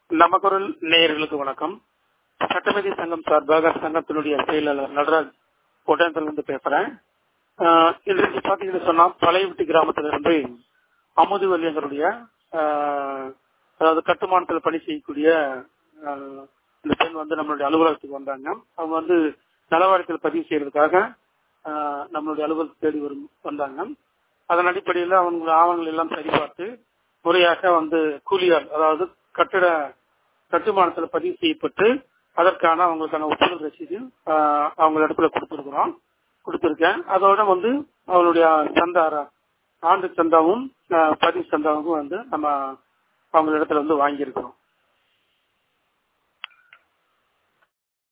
நமக்குரல் நேயர்களுக்கு வணக்கம் சட்டமேதை சங்கம் சார்பாக சங்கத்தினுடைய செயலாளர் நடராஜ் ஒட்டேந்திலிருந்து பேசுறேன் ஆஹ் இன்றைக்கு பாத்தீங்கன்னு சொன்னா பழையவட்டி கிராமத்திலிருந்து அமுதுவல்லி எங்களுடைய ஆஹ், அதாவது கட்டுமானத்தில் பணி செய்யக்கூடிய ஆஹ், இந்த பெண் வந்து நம்மளுடைய அலுவலகத்துக்கு வந்தாங்க அவங்க வந்து நலவாரியத்தில் பதிவு செய்யறதுக்காக ஆஹ், நம்மளுடைய அலுவலகத்தை தேடி வரும் வந்தாங்க அதன் அடிப்படையில் அவங்க ஆவணங்கள் எல்லாம் சரிபார்த்து முறையாக வந்து கூலியார் அதாவது கட்டிட கட்டுமானத்தில் பதிவு செய்யப்பட்டு அதற்கான அவங்களுக்கான ஒப்புதல் ரசீது ஆஹ், அவங்க இடத்துல கொடுத்துருக்குறோம் கொடுத்துருக்கேன் அதோட வந்து அவங்களுடைய சந்தா ஆண்டு சந்தாவும் ஆஹ், பதிவு சந்தாவும் வந்து நம்ம அவங்க இடத்துல வந்து வாங்கியிருக்கிறோம்